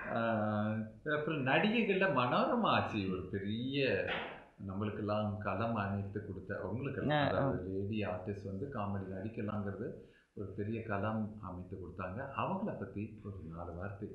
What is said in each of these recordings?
ஆஹ் அப்புறம் நடிகைகள்ல மனோரமா ஆச்சு ஒரு பெரிய நம்மளுக்கெல்லாம் களம் அமைத்து கொடுத்த அவங்களுக்கெல்லாம் ஆ, ஆ. அதாவது லேடி ஆர்டிஸ்ட் வந்து காமெடி நடிக்கலாங்கிறது ஒரு பெரிய களம் அமைத்து கொடுத்தாங்க அவங்கள பத்தி ஒரு நாலு வார்த்தை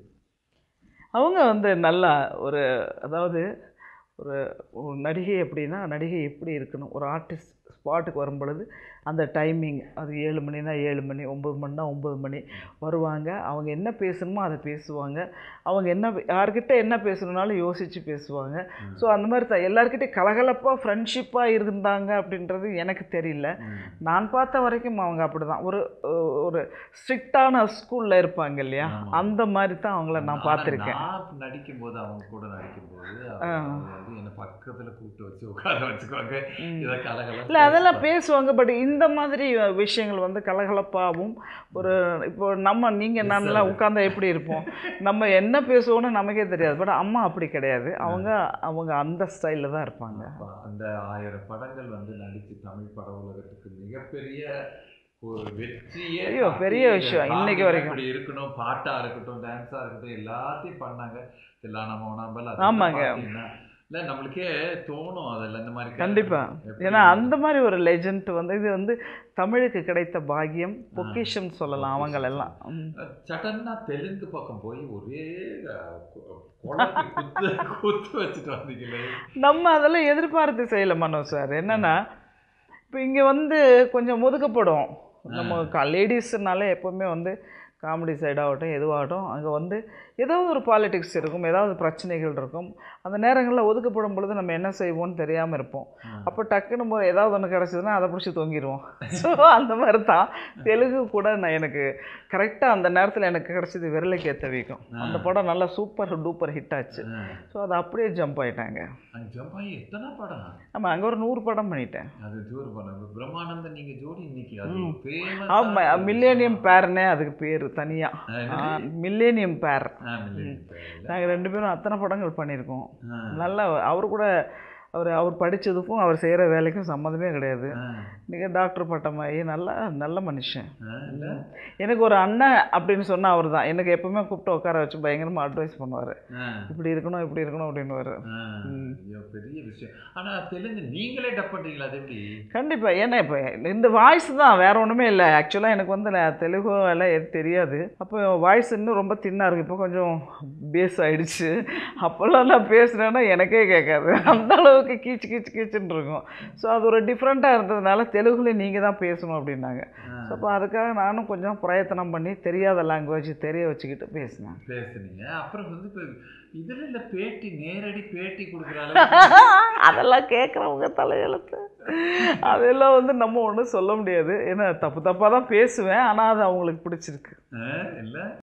அவங்க வந்து நல்லா ஒரு அதாவது ஒரு ஒரு நடிகை எப்படின்னா நடிகை எப்படி இருக்கணும் ஒரு ஆர்டிஸ்ட் ஸ்பாட்டுக்கு வரும் பொழுது அந்த டைமிங் அது ஏழு மணினா ஏழு மணி ஒம்பது மணினா ஒம்பது மணி வருவாங்க அவங்க என்ன பேசணுமோ அதை பேசுவாங்க அவங்க என்ன யார்கிட்ட என்ன பேசணுன்னாலும் யோசித்து பேசுவாங்க ஸோ அந்த மாதிரி தான் எல்லாருக்கிட்டையும் கலகலப்பாக ஃப்ரெண்ட்ஷிப்பாக இருந்தாங்க அப்படின்றது எனக்கு தெரியல நான் பார்த்த வரைக்கும் அவங்க அப்படி தான் ஒரு ஒரு ஸ்ட்ரிக்டான ஸ்கூலில் இருப்பாங்க இல்லையா ஆமா. அந்த மாதிரி தான் அவங்கள நான் ஆனா பார்த்துருக்கேன் நான் நடிக்கும் போது அவங்க கூட நடிக்கும் போது அவங்க வந்து என்ன பக்கத்துல கூப்பிட்டு வச்சு உட்கார வச்சுக்குவாங்க இதை கலகலம் இல்லை அதெல்லாம் பேசுவாங்க பட் இந்த மாதிரி விஷயங்கள் வந்து கலகலப்பாகவும் ஒரு இப்போ நம்ம நீங்கள் நல்லா உட்காந்தா எப்படி இருப்போம் நம்ம என்ன பேசுவோன்னு நமக்கே தெரியாது பட் அம்மா அப்படி கிடையாது அவங்க அவங்க அந்த ஸ்டைலில் தான் இருப்பாங்க அப்ப அந்த ஆயிரம் படங்கள் வந்து நடிச்சு தமிழ் பட உலகத்துக்கு மிகப்பெரிய ஒரு வெற்றியே ஐயோ, பெரிய காட்டி, விஷயம். இந்த இன்னைக்கு காமெடி வரைக்கும். இப்படி இருக்கணும் பாட்டா இருக்கட்டும் டான்ஸா இருக்கட்டும் எல்லாத்தையும் பண்ணாங்க தில்லானா மௌனாம்பல் ஆமாங்க. இல்ல நம்மளுக்கே தோணும் அதில் இந்த மாதிரி கண்டிப்பா எப்படி ஏன்னா அந்த மாதிரி ஒரு லெஜண்ட் வந்து இது வந்து தமிழுக்கு கிடைத்த பாக்கியம் பொக்கிஷம் சொல்லலாம் அவங்களெல்லாம் ம். சடன்னா தெலுங்கு பக்கம் போய் ஒரே அஹ், கு- குழப்பி குத்து குத்து வச்சுட்டு வந்தீங்களே நம்ம அதெல்லாம் எதிர்பார்த்து செய்யல மனோ சார் என்னன்னா இப்போ இங்கே வந்து கொஞ்சம் ஒதுக்கப்படும் நம்ம லேடிஸ்னாலே எப்போவுமே வந்து காமெடி சைடாகட்டும் எதுவாகட்டும் அங்கே வந்து ஏதாவது ஒரு பாலிடிக்ஸ் இருக்கும் ஏதாவது பிரச்சனைகள் இருக்கும் அந்த நேரங்களில் ஒதுக்கப்படும் பொழுது நம்ம என்ன செய்வோம்னு தெரியாமல் இருப்போம் அப்போ டக்குன்னு மோ- ஏதாவது ஒன்று கிடச்சதுன்னா அதை பிடிச்சி தொங்கிடுவோம் ஸோ அந்த மாதிரி தான் தெலுங்கு கூட நான் எனக்கு கரெக்டாக அந்த நேரத்தில் எனக்கு கிடச்சது விரலுக்கு ஏற்ற வீக்கம் அந்த படம் நல்லா சூப்பர் டூப்பர் ஹிட் ஆச்சு ஸோ அது அப்படியே ஜம்ப் ஆயிட்டாங்க அங்க ஜம்ப் ஆகி எத்தனை படம் ஆமாம் அங்கே ஒரு நூறு படம் பண்ணிட்டேன் அது ஜோர் படம் பிரம்மானந்தன் நீங்க ஜோடி இன்னைக்கு அது famous ஆமாம் ஆன ஒரு மில்லேனியம் பேர்னே அதுக்கு பேர் தனியாக ஆ, மில்லேனியம் பேர் ஆ, millennium pair இல்ல? நாங்கள் ரெண்டு பேரும் அத்தனை படங்கள் பண்ணியிருக்கோம் ஆ, நல்லா அவர் கூட அவர் அவர் படித்ததுக்கும் அவர் செய்கிற வேலைக்கும் சம்மந்தமே கிடையாது ஆ, நீங்கள் டாக்டர் பட்டமாயி நல்ல நல்ல மனுஷன் ஆ, இல்ல? எனக்கு ஒரு அண்ணன் அப்படின்னு சொன்னால் அவர் தான் எனக்கு எப்பவுமே கூப்பிட்டு உட்கார வச்சு பயங்கரமாக அட்வைஸ் பண்ணுவார் ஆ, இப்படி இருக்கணும் இப்படி இருக்கணும் அப்படின்னுவார் ஆ, ஐயோ, பெரிய விஷயம் ஆனா தெலுங்கு நீங்களே டப் பண்றீங்களா அது எப்படி கண்டிப்பாக ஏன்னா இப்போ இந்த வாய்ஸ் தான் வேற ஒன்றுமே இல்லை ஆக்சுவலாக எனக்கு வந்து நான் தெலுங்கு எல்லாம் எதுவும் தெரியாது அப்போ வாய்ஸ் இன்னும் ரொம்ப தின்னாக இருக்குது இப்போ கொஞ்சம் பேஸ் ஆயிடுச்சு அப்போல்லாம் நான் பேசுனேன்னா எனக்கே கேட்காது அந்த அளவுக்கு கீச்சு கீச்சு கீச்சுன்னு இருக்கும் ஸோ அது ஒரு டிஃப்ரெண்ட்டாக இருந்ததுனால தெலுங்குலேயும் நீங்கள் தான் பேசணும் அப்படின்னாங்க ஸோ அப்போ அதுக்காக நானும் கொஞ்சம் பிரயத்தனம் பண்ணி தெரியாத லாங்குவேஜ் தெரிய வச்சுக்கிட்டு பேசினேன் பேசுனீங்க அப்புறம் வந்து இப்ப இதுல இல்ல பேட்டி நேரடி பேட்டி கொடுக்குறாங்க அதெல்லாம் கேட்குறவங்க தலையெழுத்து அதெல்லாம் வந்து நம்ம ஒன்றும் சொல்ல முடியாது ஏன்னா தப்பு தப்பாக தான் பேசுவேன் ஆனால் அது அவங்களுக்கு பிடிச்சிருக்கு இல்ல